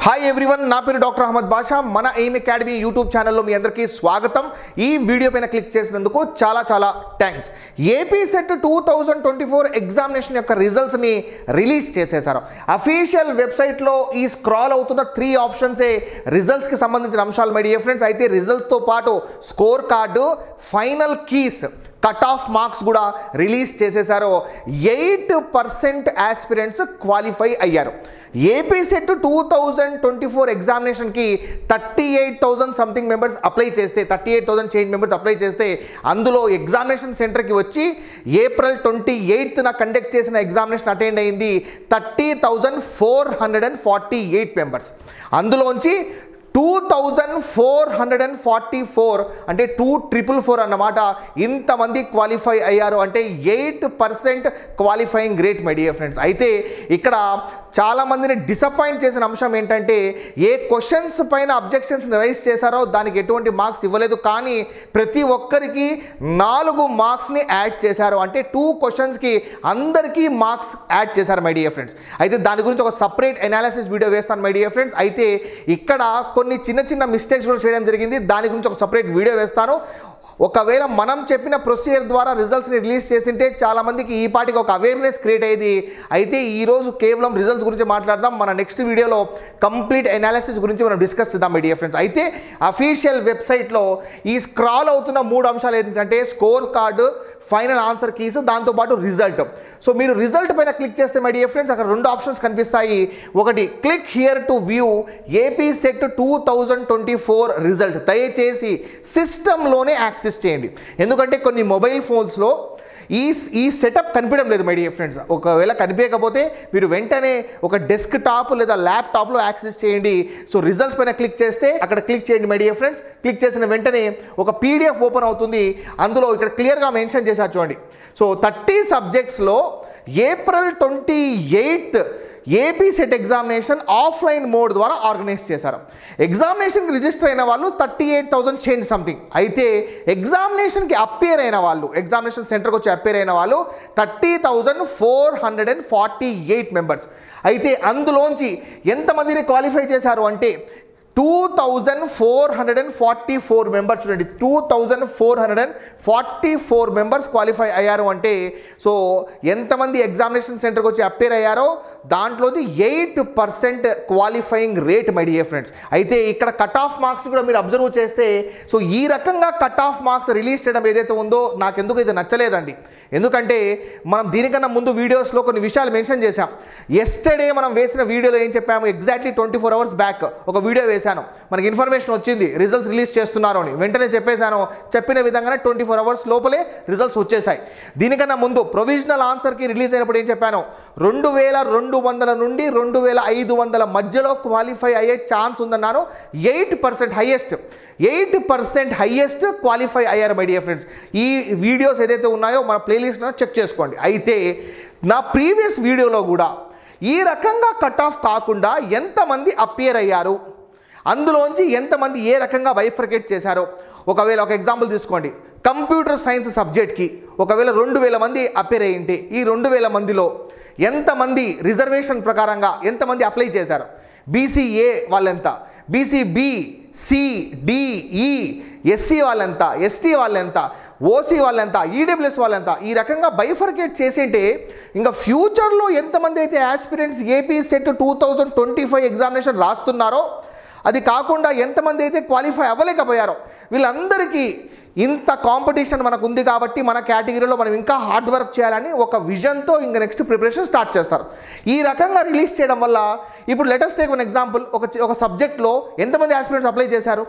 hi everyone నా పేరు doctor Ahmed బాషా మన ఎయిమ్ అకాడమీ యూట్యూబ్ ఛానల్లో మీ అందరికీ స్వాగతం ఈ వీడియో పైన క్లిక్ చేసినందుకు చాలా చాలా thanks AP SET two thousand twenty four examination యొక్క రిజల్ట్స్ని రిలీజ్ చేసేసారు అఫీషియల్ వెబ్సైట్లో ఈ స్క్రాల్ అవుతున్న త్రీ ఆప్షన్సే రిజల్ట్స్కి సంబంధించిన అంశాలు మై డియర్ ఫ్రెండ్స్ అయితే రిజల్ట్స్తో పాటు score card final keys cut off marks కూడా రిలీజ్ చేసేసారు ఎయిట్ పర్సెంట్ ఆస్పిరెంట్స్ క్వాలిఫై అయ్యారు AP SET two thousand twenty four ఎగ్జామినేషన్కి thirty eight thousand something members apply చేస్తే thirty eight thousand change members apply చేస్తే అందులో ఎగ్జామినేషన్ సెంటర్కి వచ్చి April twenty ఎయిత్న కండక్ట్ చేసిన ఎగ్జామినేషన్ అటెండ్ అయింది thirty thousand four hundred and forty eight members అందులోంచి two thousand four hundred and forty four అంటే టూ ట్రిపుల్ ఫోర్ అన్నమాట ఇంతమంది క్వాలిఫై అయ్యారు అంటే eight percent qualifying rate my dear friends అయితే ఇక్కడ చాలామందిని డిసప్పాయింట్ చేసిన అంశం ఏంటంటే ఏ క్వశ్చన్స్ పైన అబ్జెక్షన్స్ రైజ్ చేశారో దానికి ఎటువంటి మార్క్స్ ఇవ్వలేదు కానీ ప్రతి ఒక్కరికి నాలుగు మార్క్స్ని యాడ్ చేశారు అంటే టూ క్వశ్చన్స్కి అందరికీ మార్క్స్ యాడ్ చేశారు మై డియర్ ఫ్రెండ్స్ అయితే దాని గురించి ఒక సపరేట్ ఎనాలిసిస్ వీడియో వేస్తాను మై డియర్ ఫ్రెండ్స్ అయితే ఇక్కడ కొన్ని చిన్న చిన్న మిస్టేక్స్ కూడా చేయడం జరిగింది దాని గురించి ఒక సపరేట్ వీడియో వేస్తాను ఒకవేళ మనం చెప్పిన ప్రొసీజర్ ద్వారా రిజల్ట్స్ని రిలీజ్ చేస్తుంటే చాలామందికి ఈ పాటికి ఒక అవేర్నెస్ క్రియేట్ అయ్యేది అయితే ఈరోజు కేవలం రిజల్ట్స్ గురించి మాట్లాడదాం మన నెక్స్ట్ వీడియోలో కంప్లీట్ ఎనాలిసిస్ గురించి మనం డిస్కస్ చేద్దాం మై డియర్ ఫ్రెండ్స్ అయితే అఫీషియల్ వెబ్సైట్లో ఈ స్క్రాల్ అవుతున్న మూడు అంశాలు ఏంటంటే score card final answer keys దాంతోపాటు రిజల్ట్ సో మీరు రిజల్ట్ పైన క్లిక్ చేస్తే మై డియర్ ఫ్రెండ్స్ అక్కడ రెండు ఆప్షన్స్ కనిపిస్తాయి ఒకటి click here to view AP SET two thousand twenty four result దయచేసి సిస్టంలోనే యాక్సెస్ చేయండి ఎందుకంటే కొన్ని మొబైల్ ఫోన్స్లో ఈ ఈ సెటప్ కనిపించడం లేదు మై డియర్ ఫ్రెండ్స్ ఒకవేళ కనిపించకపోతే మీరు వెంటనే ఒక డెస్క్ టాప్ లేదా ల్యాప్టాప్లో యాక్సెస్ చేయండి సో రిజల్ట్స్ పైన క్లిక్ చేస్తే అక్కడ క్లిక్ చేయండి మై డియర్ ఫ్రెండ్స్ క్లిక్ చేసిన వెంటనే ఒక పీడిఎఫ్ ఓపెన్ అవుతుంది అందులో ఇక్కడ క్లియర్గా మెన్షన్ చేశారు చూడండి సో థర్టీ సబ్జెక్ట్స్లో April twenty eighth AP SET examination offline mode ద్వారా ఆర్గనైజ్ చేశారు ఎగ్జామినేషన్కి రిజిస్టర్ అయిన వాళ్ళు thirty eight thousand change something అయితే ఎగ్జామినేషన్కి అప్పేర్ అయిన వాళ్ళు ఎగ్జామినేషన్ సెంటర్కి వచ్చి అప్పేర్ అయిన వాళ్ళు thirty thousand four hundred and forty eight members అయితే అందులోంచి ఎంతమందిని క్వాలిఫై చేశారు అంటే two thousand four hundred and forty four members చూడండి two thousand four hundred and forty four members qualify అయ్యారు అంటే సో ఎంతమంది ఎగ్జామినేషన్ సెంటర్కి వచ్చి అప్పేర్ అయ్యారో దాంట్లోది eight percent qualifying rate my dear friends అయితే ఇక్కడ కట్ ఆఫ్ మార్క్స్ని కూడా మీరు అబ్జర్వ్ చేస్తే సో ఈ రకంగా కట్ ఆఫ్ మార్క్స్ రిలీజ్ చేయడం ఏదైతే ఉందో నాకెందుకు ఇది నచ్చలేదండి ఎందుకంటే మనం దీనికన్నా ముందు వీడియోస్లో కొన్ని విషయాలు మెన్షన్ చేశాం ఎస్టర్డే మనం వేసిన వీడియోలో ఏం చెప్పాము exactly twenty four hours back ఒక వీడియో వేశాను మనకి ఇన్ఫర్మేషన్ వచ్చింది రిజల్ట్స్ రిలీజ్ చేస్తున్నారు అని వెంటనే చెప్పేశాను చెప్పిన విధంగానే ట్వంటీ ఫోర్ అవర్స్ లోపలే రిజల్ట్స్ వచ్చేసాయి దీనికన్నా ముందు ప్రొవిజనల్ ఆన్సర్కి రిలీజ్ అయినప్పుడు ఏం చెప్పాను రెండు వేల రెండు వందల నుండి రెండు వేల ఐదు వందల మధ్యలో క్వాలిఫై అయ్యే ఛాన్స్ ఉందన్నాను eight percent highest eight percent highest qualify అయ్యారు మై డియర్ ఫ్రెండ్స్ ఈ వీడియోస్ ఏదైతే ఉన్నాయో మన ప్లేలిస్ట్లో చెక్ చేసుకోండి అయితే నా ప్రీవియస్ వీడియోలో కూడా ఈ రకంగా కట్ ఆఫ్ కాకుండా ఎంతమంది అపియర్ అయ్యారు అందులోంచి ఎంతమంది ఏ రకంగా బైఫర్కేట్ చేశారో ఒకవేళ ఒక ఎగ్జాంపుల్ తీసుకోండి కంప్యూటర్ సైన్స్ సబ్జెక్ట్కి ఒకవేళ రెండు వేల మంది అపేర్ అయ్యింటే ఈ రెండు వేల మందిలో ఎంతమంది రిజర్వేషన్ ప్రకారంగా ఎంతమంది అప్లై చేశారు బీసీఏ వాళ్ళెంత బీసీబీ సి డిఈ ఎస్సీ వాళ్ళెంత ఎస్టీ వాళ్ళెంత ఓసీ వాళ్ళెంత ఈడబ్ల్యూఎస్ వాళ్ళెంత ఈ రకంగా బైఫర్కేట్ చేసింటే ఇంకా ఫ్యూచర్లో ఎంతమంది అయితే aspirants AP SET two thousand twenty five examination రాస్తున్నారో అది కాకుండా ఎంతమంది అయితే క్వాలిఫై అవ్వలేకపోయారో వీళ్ళందరికీ ఇంత కాంపిటీషన్ మనకు ఉంది కాబట్టి మన కేటగిరీలో మనం ఇంకా హార్డ్ వర్క్ చేయాలని ఒక విజన్తో ఇంకా నెక్స్ట్ ప్రిపరేషన్ స్టార్ట్ చేస్తారు ఈ రకంగా రిలీజ్ చేయడం వల్ల ఇప్పుడు లెటెస్ట్ టేక్ వన్ ఎగ్జాంపుల్ ఒక ఒక సబ్జెక్ట్లో ఎంతమంది ఆస్పిరెంట్స్ అప్లై చేశారు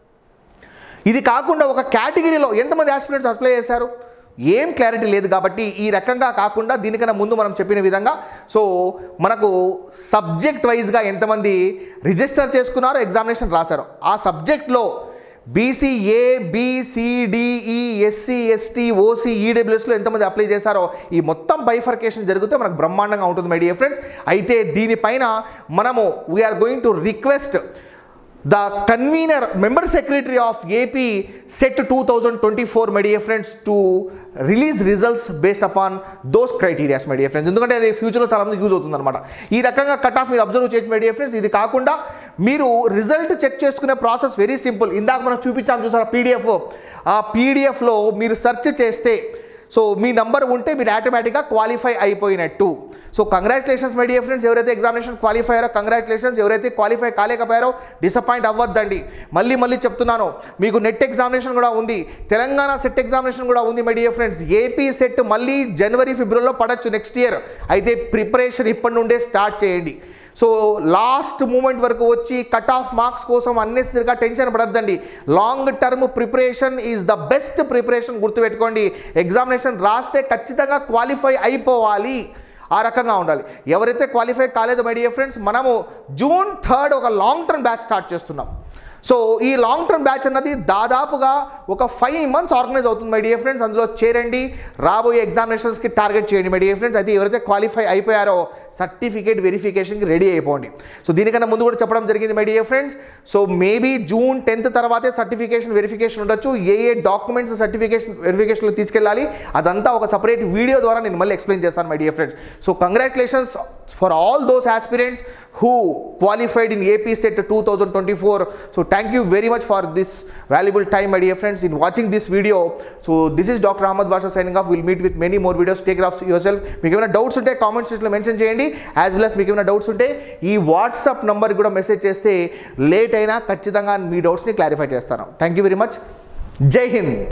ఇది కాకుండా ఒక కేటగిరీలో ఎంతమంది ఆస్పిరెంట్స్ అప్లై చేశారు ఏం క్లారిటీ లేదు కాబట్టి ఈ రకంగా కాకుండా దీనికన్నా ముందు మనం చెప్పిన విధంగా సో మనకు సబ్జెక్ట్ వైజ్గా ఎంతమంది రిజిస్టర్ చేసుకున్నారో ఎగ్జామినేషన్ రాశారు ఆ సబ్జెక్ట్లో BCA BCDE SC ST OC ఈడబ్ల్యూఎస్లో ఎంతమంది అప్లై చేశారో ఈ మొత్తం బైఫర్కేషన్ జరిగితే మనకు బ్రహ్మాండంగా ఉంటుంది మై డియర్ ఫ్రెండ్స్ అయితే దీనిపైన మనము we are going to request the convener member secretary of AP SET two thousand twenty four my dear friends to release results based upon those criterias my dear friends ఎందుకంటే అది ఫ్యూచర్లో చాలా మంది use అవుతుంది అనమాట ఈ రకంగా కట్ ఆఫ్ మీరు అబ్జర్వ్ చేయొచ్చు మై డియర్ ఫ్రెండ్స్ ఇది కాకుండా మీరు రిజల్ట్ చెక్ చేసుకునే ప్రాసెస్ వెరీ సింపుల్ ఇందాక మనం చూపించాం చూసారా పీడిఎఫ్ ఆ పీడిఎఫ్లో మీరు సెర్చ్ చేస్తే సో మీ నంబర్ ఉంటే మీరు ఆటోమేటిక్గా క్వాలిఫై అయిపోయినట్టు so congratulations my dear friends ఎవరైతే ఎగ్జామినేషన్ క్వాలిఫై అయ్యారో కంగ్రాచులేషన్స్ ఎవరైతే క్వాలిఫై కాలేకపోయారో డిసప్పాయింట్ అవ్వద్దండి మళ్ళీ మళ్ళీ చెప్తున్నాను మీకు నెట్ ఎగ్జామినేషన్ కూడా ఉంది తెలంగాణ సెట్ ఎగ్జామినేషన్ కూడా ఉంది my dear friends AP SET మళ్ళీ జనవరి ఫిబ్రవరిలో పడచ్చు నెక్స్ట్ ఇయర్ అయితే ప్రిపరేషన్ ఇప్పటి నుండే స్టార్ట్ చేయండి సో లాస్ట్ మూమెంట్ వరకు వచ్చి కట్ ఆఫ్ మార్క్స్ కోసం అన్నెసరిగా టెన్షన్ పడద్దండి long term preparation is the best preparation గుర్తుపెట్టుకోండి ఎగ్జామినేషన్ రాస్తే ఖచ్చితంగా క్వాలిఫై అయిపోవాలి ఆ రకంగా ఉండాలి ఎవరైతే క్వాలిఫై కాలేదు మై డియర్ ఫ్రెండ్స్ మనము జూన్ థర్డ్ ఒక లాంగ్ టర్మ్ బ్యాచ్ స్టార్ట్ చేస్తున్నాం సో ఈ లాంగ్ టర్మ్ బ్యాచ్ అన్నది దాదాపుగా ఒక ఫైవ్ మంత్స్ ఆర్గనైజ్ అవుతుంది మై డియర్ ఫ్రెండ్స్ అందులో చేరండి రాబోయే ఎగ్జామినేషన్స్కి టార్గెట్ చేయండి మై డియర్ ఫ్రెండ్స్ అయితే ఎవరైతే క్వాలిఫై అయిపోయారో సర్టిఫికేట్ వెరిఫికేషన్కి రెడీ అయిపోండి సో దీనికన్నా ముందు కూడా చెప్పడం జరిగింది my dear friends so maybe June tenth తర్వాతే సర్టిఫికేషన్ వెరిఫికేషన్ ఉండొచ్చు ఏ ఏ డాక్యుమెంట్స్ సర్టిఫికేషన్ వెరిఫికేషన్లో తీసుకెళ్ళాలి అదంతా ఒక సపరేట్ వీడియో ద్వారా నేను మళ్ళీ ఎక్స్ప్లెయిన్ చేస్తాను my dear friends so congratulations for all those aspirants who qualified in AP SET two thousand twenty four so thank you very much for this valuable time my dear friends in watching this video so this is doctor Ahmed Basha signing off will meet with many more videos take of yourself మీకు ఏమైనా doubts ఉంటే comment సెక్షన్లో mention చేయండి as well as మీకు ఏమైనా doubts ఉంటే ఈ WhatsApp నంబర్కి కూడా మెసేజ్ చేస్తే లేట్ అయినా ఖచ్చితంగా మీ డౌట్స్ని క్లారిఫై చేస్తాను thank you very much Jai Hind